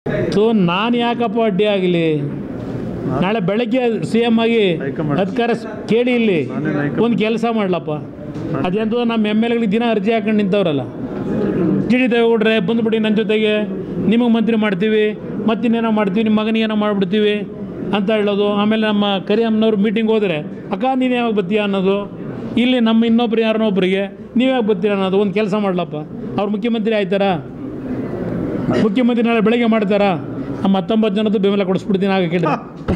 So ನಾನು ಯಾಕಪ್ಪ ಅಡ್ಡಿ ಆಗಲಿ ನಾಳೆ ಬೆಳಗ್ಗೆ ಸಿ ಎಮ್ ಆಗಿ ಹೈಕಮಾಂಡ್. ಅಧಿಕಾರ ಸ್- ಕೇಳಿ ಇಲ್ಲಿ ನಾನೇ ಹೈಕಮಾಂಡ್. ಒಂದು ಕೆಲಸ ಮಾಡ್ಲಪ್ಪ ಅದೆಂತೂ ನಮ್ಮ ಎಮ್ ಎಲ್ ಎಗಳಿಗೆ ದಿನ ಅರ್ಜಿ ಹಾಕೊಂಡು ನಿಂತವ್ರಲ್ಲ ಜಿ ಡಿ ದೇವೇಗೌಡ್ರೆ ಬಂದುಬಿಡಿ ನನ್ನ ಜೊತೆಗೆ ನಿಮಗೆ ಮಂತ್ರಿ ಮಾಡ್ತೀವಿ ಮತ್ತಿನ್ನೇನೋ ಮಾಡ್ತೀವಿ ನಿಮ್ಮ ಮಗನಿಗೆ ಏನೋ ಮಾಡಿಬಿಡ್ತೀವಿ ಅಂತ ಹೇಳೋದು ಆಮೇಲೆ ನಮ್ಮ ಕರಿಯಮ್ಮನವ್ರು ಮೀಟಿಂಗ್ ಹೋದರೆ ಅಕ್ಕ ನೀನು ಯಾವಾಗ ಬರ್ತೀಯ ಅನ್ನೋದು ಇಲ್ಲಿ ನಮ್ಮ ಇನ್ನೊಬ್ರು ಯಾರನ್ನೋ ಒಬ್ಬರಿಗೆ ನೀವು ಯಾಕೆ ಬರ್ತೀರ ಅನ್ನೋದು ಒಂದು ಕೆಲಸ ಮಾಡ್ಲಪ್ಪ ಅವ್ರು ಮುಖ್ಯಮಂತ್ರಿ ಆಯ್ತಾರಾ ಮುಖ್ಯಮಂತ್ರಿ ನಾಳೆ ಬೆಳಗ್ಗೆ ಮಾಡ್ತಾರಾ ನಮ್ಮ ಹತ್ತೊಂಬತ್ತು ಜನದ್ದು ಬೆಂಬಲ ಕೊಡಿಸ್ಬಿಡ್ತೀನಿ ಆಗ ಕೇಳಿ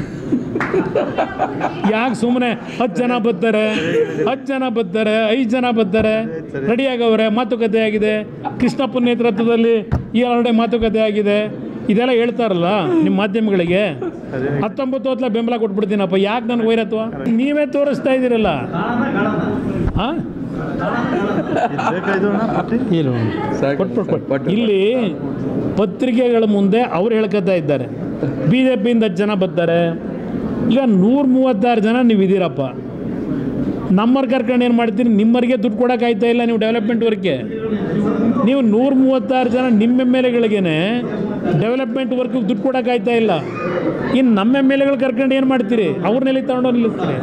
ಯಾಕೆ ಸುಮ್ಮನೆ ಹತ್ತು ಜನ ಬರ್ತಾರೆ ಹತ್ತು ಜನ ಬರ್ತಾರೆ ಐದು ಜನ ಬರ್ತಾರೆ ರೆಡಿ ಆಗವ್ರೆ ಮಾತುಕತೆ ಆಗಿದೆ ಕೃಷ್ಣಪ್ಪನ ನೇತೃತ್ವದಲ್ಲಿ ಈ ಆಲ್ರೆಡಿ ಮಾತುಕತೆ ಆಗಿದೆ ಇದೆಲ್ಲ ಹೇಳ್ತಾರಲ್ಲ ನಿಮ್ಮ ಮಾಧ್ಯಮಗಳಿಗೆ ಹತ್ತೊಂಬತ್ತು ಹೊತ್ತಲ ಬೆಂಬಲ ಕೊಟ್ಬಿಡ್ತೀನಪ್ಪ ಯಾಕೆ ನನಗೆ ವೈರತ್ವ ನೀವೇ ತೋರಿಸ್ತಾ ಇದ್ದೀರಲ್ಲ ಹಾಂ ಇದು ಬೇಕಾಯ್ತು ಅಣ್ಣ ಪಟ್ಟಿ ಏನು ಸಾಕು, ಕೊಟ್ಬಿಡು, ಸಾಕು, ಕೊಟ್ಟು. ಇಲ್ಲಿ ಪತ್ರಿಕೆಗಳ ಮುಂದೆ ಅವ್ರು ಹೇಳ್ಕೊತಾ ಇದ್ದಾರೆ ಬಿ ಜೆ ಪಿಯಿಂದ ಹತ್ತು ಜನ ಬರ್ತಾರೆ ಈಗ ನೂರ ಮೂವತ್ತಾರು ಜನ ನೀವು ಇದ್ದೀರಪ್ಪ ನಮ್ಮವ್ರು ಕರ್ಕೊಂಡು ಏನು ಮಾಡ್ತೀರಿ ನಿಮ್ಮರಿಗೆ ದುಡ್ಡು ಕೊಡೋಕ್ಕಾಯ್ತಾ ಇಲ್ಲ ನೀವು ಡೆವಲಪ್ಮೆಂಟ್ ವರ್ಕ್ಗೆ ನೀವು ನೂರ ಮೂವತ್ತಾರು ಜನ ನಿಮ್ಮ ಎಮ್ ಎಲ್ ಎಗಳಿಗೇನೆ ಡೆವಲಪ್ಮೆಂಟ್ ವರ್ಕ್ಗೆ ದುಡ್ಡು ಕೊಡೋಕ್ಕಾಯ್ತಾ ಇಲ್ಲ ಇನ್ನು ನಮ್ಮ ಎಮ್ ಎಲ್ ಎಗಳು ಕರ್ಕೊಂಡು ಏನು ಮಾಡ್ತೀರಿ ಅವ್ರನ್ನೆಲ್ಲಿ ತಗೊಂಡೋಗಿ ನಿಲ್ಲಿಸ್ತೀರಿ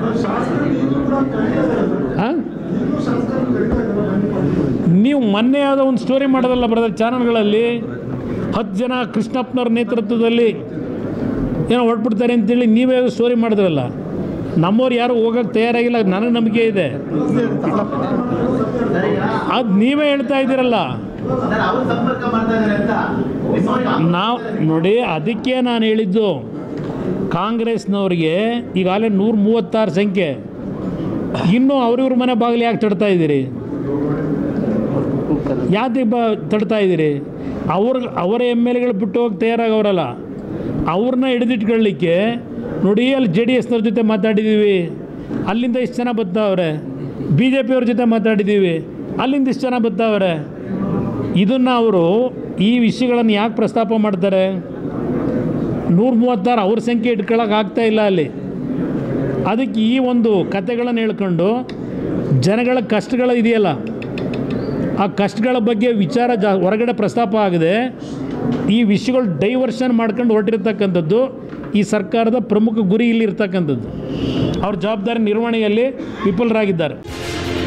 ಹಾಂ ನೀವು ಮೊನ್ನೆ ಯಾವುದೋ ಒಂದು ಸ್ಟೋರಿ ಮಾಡೋದಲ್ಲ ಬ್ರದರ್ ಚಾನಲ್ಗಳಲ್ಲಿ ಹತ್ತು ಜನ ಕೃಷ್ಣಪ್ಪನವ್ರ ನೇತೃತ್ವದಲ್ಲಿ ಏನೋ ಹೊರಟ್ಬಿಡ್ತಾರೆ ಅಂತೇಳಿ ನೀವೇ ಸ್ಟೋರಿ ಮಾಡಿದ್ರಲ್ಲ ನಮ್ಮವ್ರು ಯಾರು ಹೋಗೋಕ್ಕೆ ತಯಾರಾಗಿಲ್ಲ ನನಗೆ ನಂಬಿಕೆ ಇದೆ ಅದು ನೀವೇ ಹೇಳ್ತಾ ಇದ್ದೀರಲ್ಲ ನಾವು ನೋಡಿ ಅದಕ್ಕೆ ನಾನು ಹೇಳಿದ್ದು ಕಾಂಗ್ರೆಸ್ನವ್ರಿಗೆ ಈಗಾಗಲೇ ನೂರ ಮೂವತ್ತಾರು ಸಂಖ್ಯೆ ಇನ್ನೂ ಅವ್ರಿವ್ರ ಮನೆ ಬಾಗಿಲು ಯಾಕೆ ತಡ್ತಾ ಇದ್ದೀರಿ ಯಾಕೆ ಬ ತಡ್ತಾ ಇದ್ದೀರಿ ಅವ್ರ ಅವರ ಎಮ್ ಎಲ್ ಎಗಳು ಬಿಟ್ಟು ಹೋಗಿ ತಯಾರಾಗವ್ರಲ್ಲ ಅವ್ರನ್ನ ಹಿಡಿದಿಟ್ಕೊಳ್ಳಿಕ್ಕೆ ನೋಡಿ ಅಲ್ಲಿ ಜೆ ಡಿ ಎಸ್ನವ್ರ ಜೊತೆ ಮಾತಾಡಿದ್ದೀವಿ ಅಲ್ಲಿಂದ ಇಷ್ಟು ಜನ ಬರ್ತಾವ್ರೆ ಬಿ ಜೆ ಪಿಯವ್ರ ಜೊತೆ ಮಾತಾಡಿದ್ದೀವಿ ಅಲ್ಲಿಂದ ಇಷ್ಟು ಜನ ಬರ್ತಾವ್ರೆ ಇದನ್ನು ಅವರು ಈ ವಿಷಯಗಳನ್ನು ಯಾಕೆ ಪ್ರಸ್ತಾಪ ಮಾಡ್ತಾರೆ ನೂರ ಮೂವತ್ತಾರು ಅವ್ರ ಸಂಖ್ಯೆ ಇಟ್ಕೊಳ್ಳೋಕೆ ಆಗ್ತಾ ಇಲ್ಲ ಅಲ್ಲಿ ಅದಕ್ಕೆ ಈ ಒಂದು ಕತೆಗಳನ್ನು ಹೇಳ್ಕೊಂಡು ಜನಗಳ ಕಷ್ಟಗಳು ಇದೆಯಲ್ಲ ಆ ಕಷ್ಟಗಳ ಬಗ್ಗೆ ವಿಚಾರ ಜಾ ಹೊರಗಡೆ ಪ್ರಸ್ತಾಪ ಆಗದೆ ಈ ವಿಷಯಗಳು ಡೈವರ್ಷನ್ ಮಾಡ್ಕೊಂಡು ಹೊರಟಿರ್ತಕ್ಕಂಥದ್ದು ಈ ಸರ್ಕಾರದ ಪ್ರಮುಖ ಗುರಿ ಇಲ್ಲಿ ಇರ್ತಕ್ಕಂಥದ್ದು ಅವ್ರ ಜವಾಬ್ದಾರಿ ನಿರ್ವಹಣೆಯಲ್ಲಿ ವಿಫಲರಾಗಿದ್ದಾರೆ